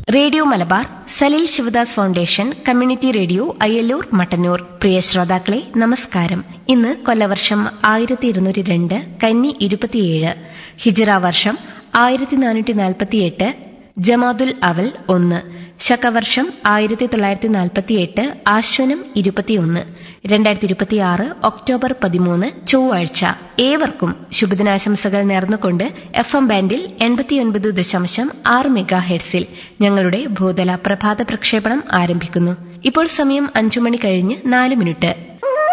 radio Malabar Salil Sivadas foundation community radio Ayyalloor Mattannur പ്രിയ ശ്രോതാക്കളെ നമസ്കാരം ഇന്ന് കൊല്ലവർഷം ആയിരത്തി ഇരുന്നൂറ്റി രണ്ട് കന്നി ഇരുപത്തിയേഴ് ഹിജറ വർഷം ആയിരത്തി നാനൂറ്റി നാൽപ്പത്തിയെട്ട് ജമാദുൽ അവൽ ഒന്ന് ശകവർഷം ആയിരത്തി തൊള്ളായിരത്തി നാൽപ്പത്തിയെട്ട് ആശ്വനം ഇരുപത്തിയൊന്ന് രണ്ടായിരത്തി ഇരുപത്തിയാറ് ഒക്ടോബർ പതിമൂന്ന് ചൊവ്വാഴ്ച ഏവർക്കും ശുഭദിനാശംസകൾ നേർന്നുകൊണ്ട് എഫ് എം ബാൻഡിൽ എൺപത്തിയൊൻപത് ദശാംശം ആറ് മെഗാ ഹെഡ്സിൽ ഞങ്ങളുടെ ഭൂതല പ്രഭാത പ്രക്ഷേപണം ആരംഭിക്കുന്നു ഇപ്പോൾ സമയം അഞ്ചു മണി കഴിഞ്ഞ് നാല് മിനിറ്റ്